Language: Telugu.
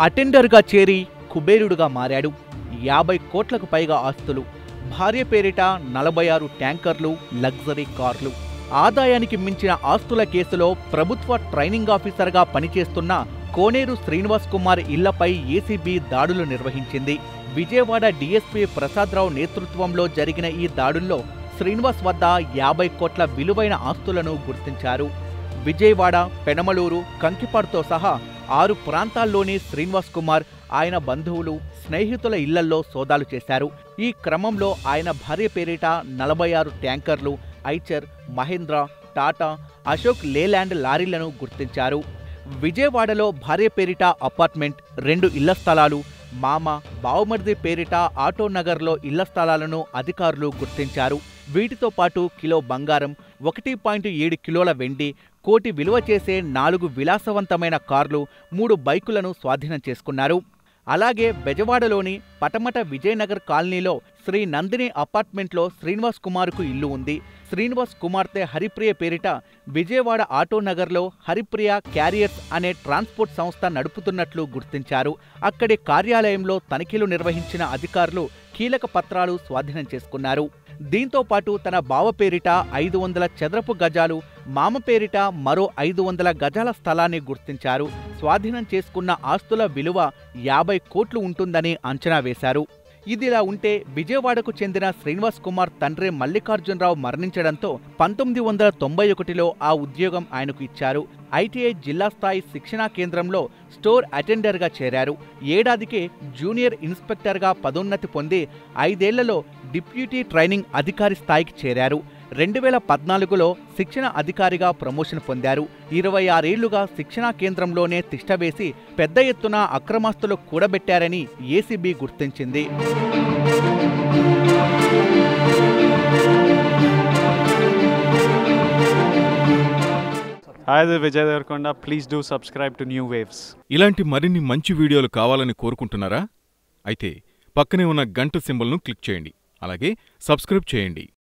అటెండర్గా చేరి కుబేరుడుగా మారాడు యాభై కోట్లకు పైగా ఆస్తులు భార్య పేరిట నలభై ఆరు ట్యాంకర్లు లగ్జరీ కార్లు ఆదాయానికి మించిన ఆస్తుల కేసులో ప్రభుత్వ ట్రైనింగ్ ఆఫీసర్గా పనిచేస్తున్న కోనేరు శ్రీనివాస్ కుమార్ ఇళ్లపై ఏసీబీ దాడులు నిర్వహించింది విజయవాడ డీఎస్పీ ప్రసాదరావు నేతృత్వంలో జరిగిన ఈ దాడుల్లో శ్రీనివాస్ వద్ద యాభై కోట్ల విలువైన ఆస్తులను గుర్తించారు విజయవాడ పెనమలూరు కంకిపాడుతో సహా ఆరు ప్రాంతాల్లోని శ్రీనివాస్ కుమార్ ఆయన బంధువులు స్నేహితుల ఇళ్లల్లో సోదాలు చేశారు ఈ క్రమంలో ఆయన భార్య పేరిట నలభై ఆరు ట్యాంకర్లు ఐచర్ మహేంద్ర టాటా అశోక్ లేలాండ్ లారీలను గుర్తించారు విజయవాడలో భార్య పేరిట అపార్ట్మెంట్ రెండు ఇళ్ల స్థలాలు మామ బావమర్ది పేరిట ఆటో నగర్లో ఇళ్ల స్థలాలను అధికారులు గుర్తించారు వీటితో పాటు కిలో బంగారం ఒకటి పాయింట్ ఏడు కిలోల వెండి కోటి విలువ చేసే నాలుగు విలాసవంతమైన కార్లు మూడు బైకులను స్వాధీనం చేసుకున్నారు అలాగే బెజవాడలోని పటమట విజయనగర్ కాలనీలో శ్రీ నందిని అపార్ట్మెంట్లో శ్రీనివాస్ కుమార్కు ఇల్లు ఉంది శ్రీనివాస్ కుమార్తె హరిప్రియ పేరిట విజయవాడ ఆటో నగర్లో హరిప్రియ క్యారియర్స్ అనే ట్రాన్స్పోర్ట్ సంస్థ నడుపుతున్నట్లు గుర్తించారు అక్కడి కార్యాలయంలో తనిఖీలు నిర్వహించిన అధికారులు కీలక పత్రాలు స్వాధీనం చేసుకున్నారు దీంతో పాటు తన బావ పేరిట ఐదు వందల చదరపు గజాలు మామ పేరిట మరో ఐదు వందల గజాల స్థలాన్ని గుర్తించారు స్వాధీనం చేసుకున్న ఆస్తుల విలువ యాభై కోట్లు ఉంటుందని అంచనా వేశారు ఇదిలా ఉంటే విజయవాడకు చెందిన శ్రీనివాస్ కుమార్ తండ్రి మల్లికార్జునరావు మరణించడంతో పంతొమ్మిది వందల తొంభై ఒకటిలో ఆ ఉద్యోగం ఆయనకు ఇచ్చారు ఐటీఐ జిల్లా స్థాయి శిక్షణా కేంద్రంలో స్టోర్ అటెండర్గా చేరారు ఏడాదికే జూనియర్ ఇన్స్పెక్టర్గా పదోన్నతి పొంది ఐదేళ్లలో డిప్యూటీ ట్రైనింగ్ అధికారి స్థాయికి చేరారు రెండు వేల పద్నాలుగులో శిక్షణ అధికారిగా ప్రమోషన్ పొందారు ఇరవై ఆరేళ్లుగా శిక్షణా కేంద్రంలోనే తిష్టవేసి పెద్ద ఎత్తున అక్రమాస్తులు కూడబెట్టారని ఏసీబీ గుర్తించింది Hi, this is Vijay Devarkonda. Please do subscribe to New Waves. ఇలాంటి మరిన్ని మంచి వీడియోలు కావాలని కోరుకుంటున్నారా అయితే పక్కనే ఉన్న గంట సింబల్ను క్లిక్ చేయండి అలాగే సబ్స్క్రైబ్ చేయండి